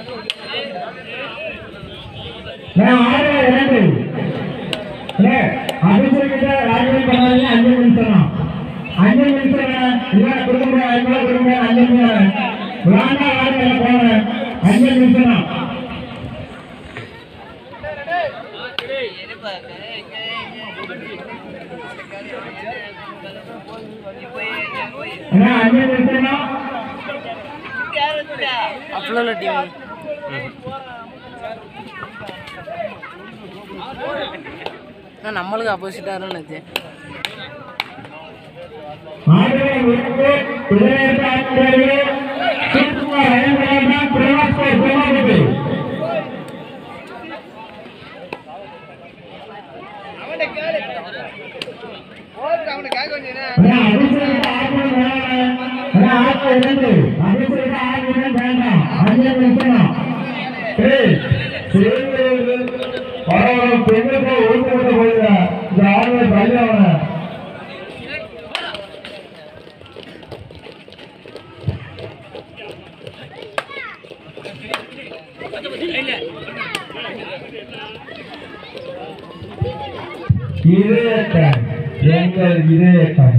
நான் ஆறு இரண்டு இல்ல அபிஷேகிட்ட ராஜ்யம் பண்ணாதீங்க அஞ்சு நிமிஷம் அஞ்சு நிமிஷம் இல்ல கொடுக்க முடியாது ஐம்பது கொடுக்க முடியாது அஞ்சு நிமிஷம் விளாண்டா ஆறு போறேன் அஞ்சு நிமிஷம் அண்ணா அஞ்சு நிமிஷம் அப்பளம் டீம் நான் நம்மளுக்கு ஆப்போசிட்டாக நினைச்சேன் ஆடுகளை உயர்த்து குதிரையேற்ற ஆட்சியாளர்களே சூப்பர் ஐம்பதாம் பிரவாஸ் பிரமாணத்து அண்ணா அபிஷேகிட்ட ஆறு வேணாம் அண்ணா ஆறு இரண்டு அபிஷேகிட்ட ஆறு வேண்டாம் அஞ்சு நிமிஷம் ஏய் சேவைகள் பரவாயில்ல பெண்களுக்கு ஒழுங்குபட்ட போயிட இந்த ஆளுநர் தள்ளி அவனை இதயக்கண் எங்கள் இதயக்கண்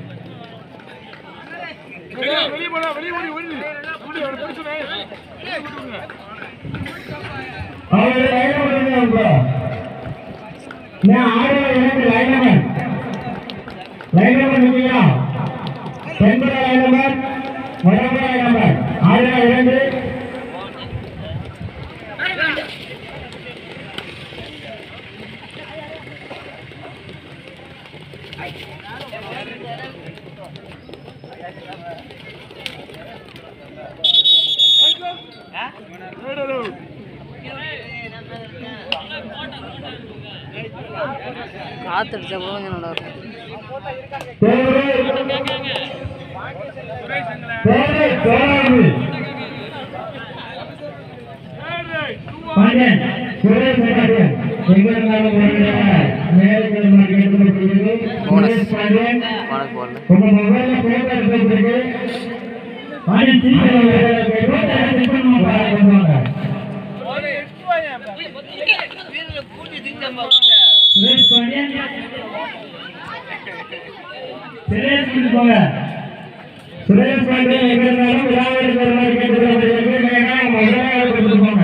அவரை லைன் பண்ணுங்க நான் ஆறு எனக்கு லைன் நம்பர் லைன் நம்பர் நிற்கிறீங்களா பெண்பட லைன் நம்பர் உடம்புல லைன் நம்பர் ஆறு இரண்டு காத்தடிச்சா கூட கொஞ்சம் நல்லா இருக்கும் தேவை தேவை பாண்டியன் சுரேஷ் பாண்டியன் எங்க இருந்தாலும் மேலே மார்க்கெட் சுரேஷ் பாண்டியன் உனக்கு போடல உங்க மொபைல்ல பேப்பர் எடுத்துருக்கு பாண்டியன் சீக்கிரம் பேப்பர் செக் பண்ணுங்க பாருங்க சுரேஷ் பாண்டியன் சுரேஷ் கிட்ட போங்க சுரேஷ் பாண்டியன் எங்க இருந்தாலும் விழாவில் இருக்கிற மாதிரி கேட்டுக்கிறோம் முதல்ல கொடுத்துட்டு போங்க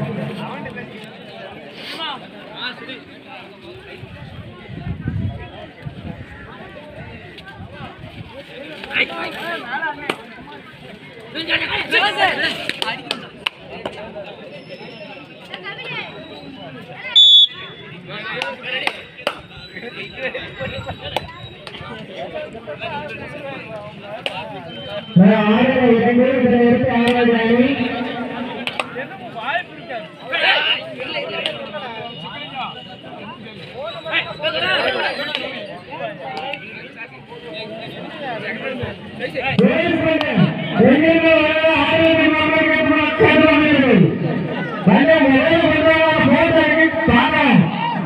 நான் ஆறு இரண்டு இருபத்தி ஆறாவது அணி சுரேஷ் பாண்டியன் எங்கிருந்து வர ஆரோக்கிய மாமல்ல கேட்டு கேட்டு வந்தீர்கள் வந்து முதல்ல கொண்டு போட்டோ எடுத்து தாங்க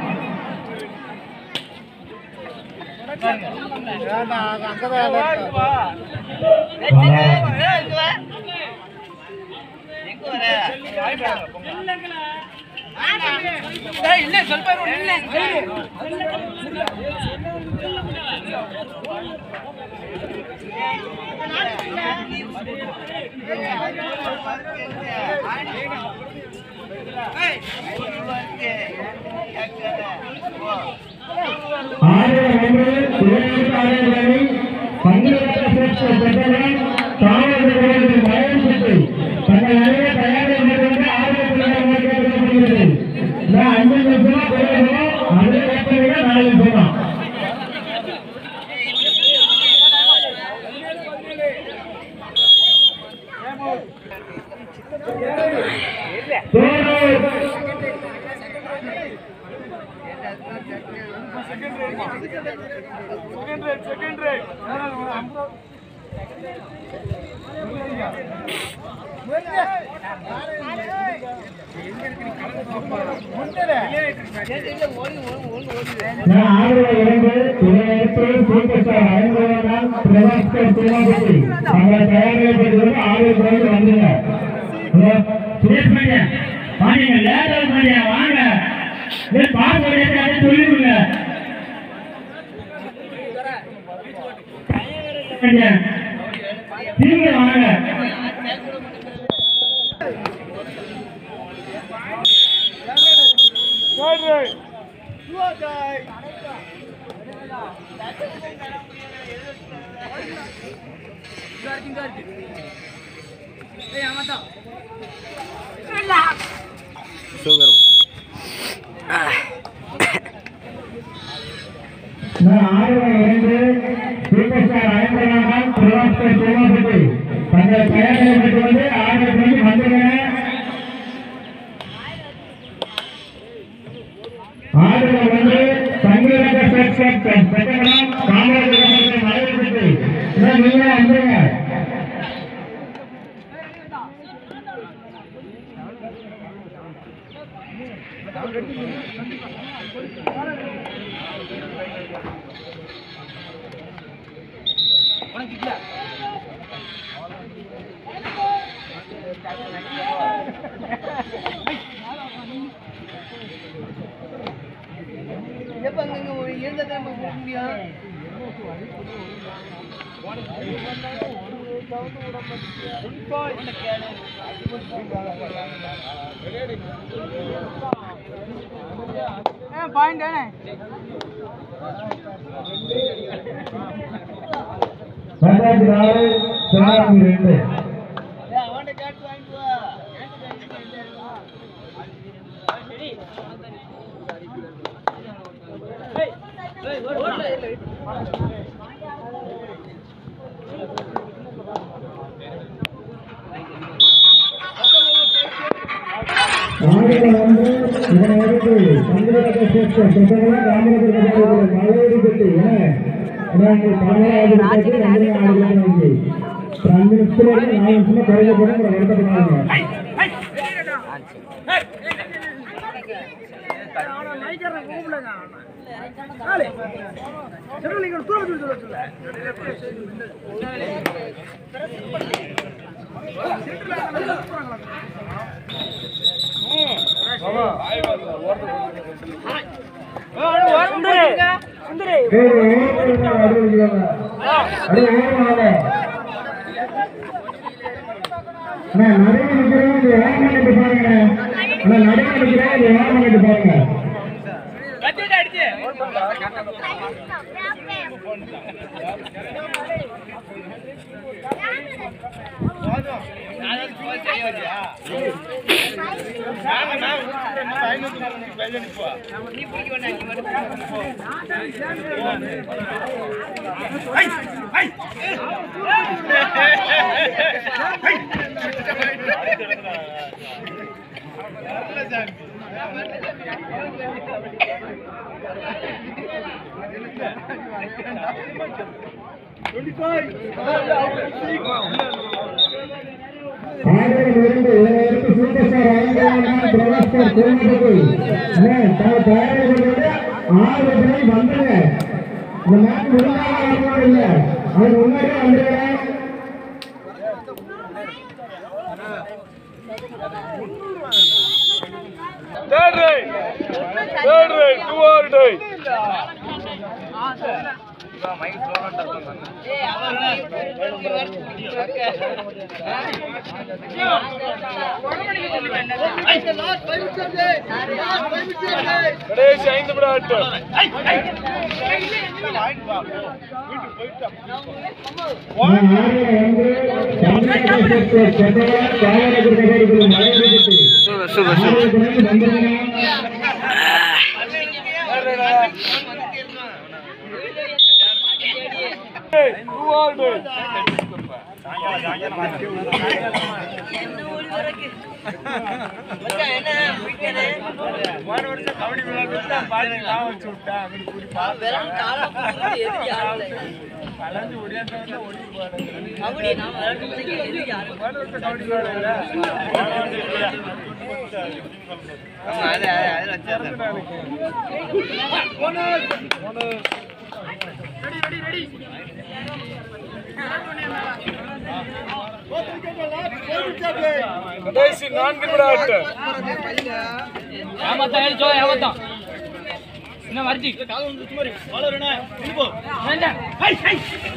ஆறு ஒன்று இருபத்தி ஆறு அணி பங்கேற்ற சேர்த்து பெற்றவன் தாமதம் மயம் சுட்டு தங்கள் அணியை தயாரில் இருந்து ஆறு புள்ளிகள் கேட்கப்படுகிறது நான் அஞ்சு நிமிஷமா போயிடணும் அது கேட்க நாலு நிமிஷமா நான் ஆறுல இருந்து இதையடுத்து சூப்பர் ஸ்டார் ஐம்பதாம் பிரபாஸ்கர் திருமாபதி தங்களை தயாரில் பெறுவது ஆறு பேர் வந்துங்க சுரேஷ் பாண்டியா பாண்டியங்க லேட்டர் பாண்டியா வாங்க ஏய் பாஸ் பண்ணிட்டு அதை சொல்லிடுங்க பாண்டியா சீக்கிரம் வாங்க சுகர் நான் ஆயிரம் இரண்டு சூப்பர் ஸ்டார் ஐம்பதாம் பிரபாஸ்கர் சோமாபதி தங்கள் பெயரை விட்டு வந்து ஆயிரம் மணிக்கு வந்துடுங்க ஆயிரம் வந்து சங்கீத பெற்றவரம் காமராஜர் மலையெடுத்து நீங்க வந்துருங்க எப்போ அங்கே இருந்ததை நம்ம போக முடியும் பாயிண்ட் தானே பஞ்சாயத்து நாலு சிவகாமி ரெண்டு அவன்கிட்ட கேட்டு வாங்கிட்டு வா ஆயிரம் வந்து இதனை அடுத்து சங்கரக சேர்த்த சொந்தங்களா ராமநாதபுரம் மலையடி பெட்டி பதினேழாவது ஆடுகள் வந்து அஞ்சு நிமிஷத்துல நாலு நிமிஷம் குறைஞ்ச போட வருத்தப்படுவாங்க பாருங்க ஆயிரம் இருந்து இதற்கு சூப்பர் ஸ்டார் ஐந்தாயிரம் பிரபாஸ்கர் கோமதி தங்கள் தயாரிப்பு ஆறு பேர் வந்துங்க இந்த மேட்ச் முடிஞ்சாலும் இல்ல அது முன்னாடியே வந்துடுறேன் Third right. Third right. Two or die. கடைசி ஐந்து விட ஆட்டம் super super super Two or die. கடைசி நான்கு நிமிட ஆட்டம் ஏமாத்தான் எழுச்சோ ஏமாத்தான் என்ன மறுத்தி வேண்டாம் ஹை ஹை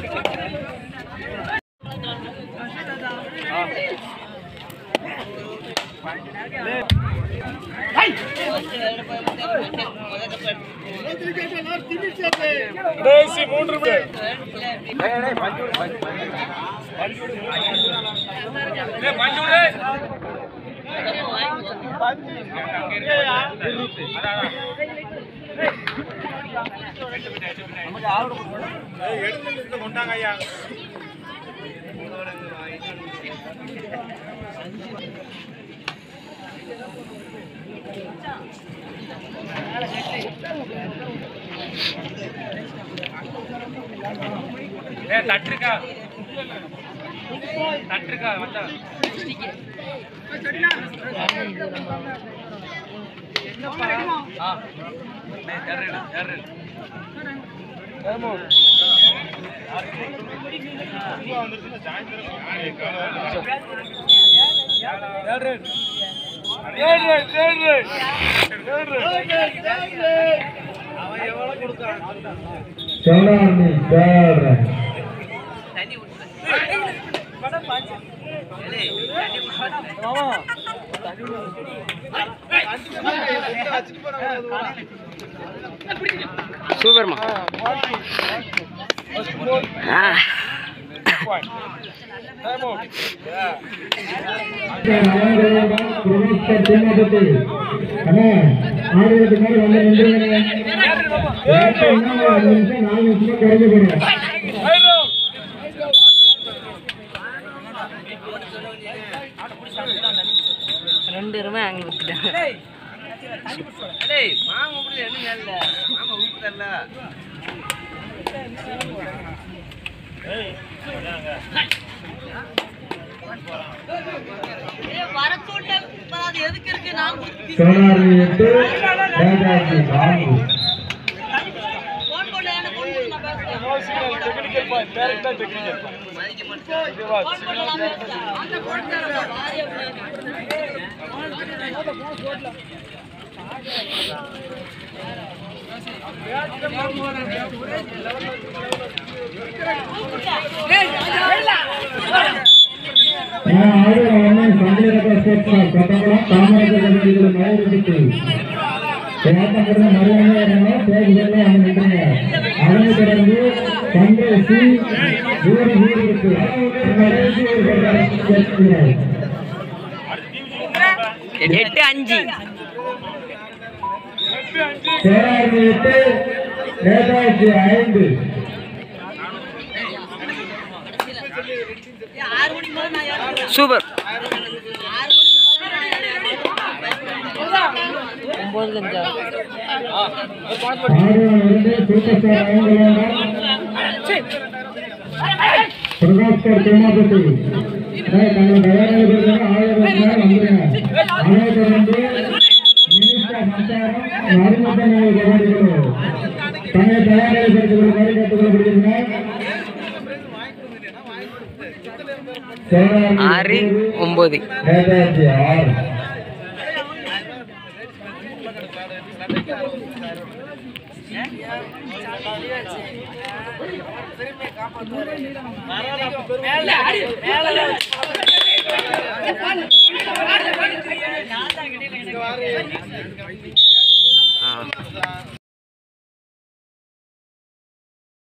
கடைசி மூன்று நிமிடம் தட்டுருக்கா தட்டுருக்கா வந்தா ஆ ஏறல ஏறல third right third right third right சொன்னார்னி தேர்ட் சூப்பர்மா பாயிண்ட் டைம் அவுட் பிரதேச தேமாபதி அண்ணா ஆயிரத்துக்கு மேல வந்து நின்றுங்க இன்னும் அஞ்சு நிமிஷம் நாலு நிமிஷம் குறைஞ்சு போடுங்க ரைட் அவுட் ரெண்டு ரூபாய் அங்கே விட்டுட்டாங்க சோனார்னி எட்டு ராஜாஜி நான்கு நோ சிக்னல் டெக்னிக்கல் பாயிண்ட் டைரக்டா டெக்னிக்கல் பாயிண்ட் ஓகேவா சிக்னல் ஆயிரம் ஒன்று சந்திரக ஸ்டேட் கொட்டகுளம் தாமரத்தில் கல்லூரியில் மலையிட்டு தேட்டப்படுற மறுவங்க தேதிகளை அவங்க நின்றுங்க அதனை தொடர்ந்து தந்தை சி வீடு வீடு இருக்கு கடைசி ஒரு கொட்டாரம் கேட்கிறார் எட்டு அஞ்சு எட்டு அஞ்சு சேராயிரத்தி எட்டு ஏழாயிரத்தி ஐந்து சூப்பர் ஒன்பது அஞ்சா ஆறு இரண்டு சூப்பர் ஸ்டார் ஐந்து பிரகாஷ்கர் திருமாபதி தங்கள் தயாராக இருக்கிற ஆயிரம் ரூபாய் வந்துருங்க அதனை தொடர்ந்து மினிஸ்டர் சஞ்சாரம் மருமத்தங்கள் கபடிகள் தன்னை தயாராக இருக்கிற மாதிரி கேட்டுக்கொள்ளப்படுகிறீங்க ஆறு ஒன்பது நேதாஜி ஆறு ஆ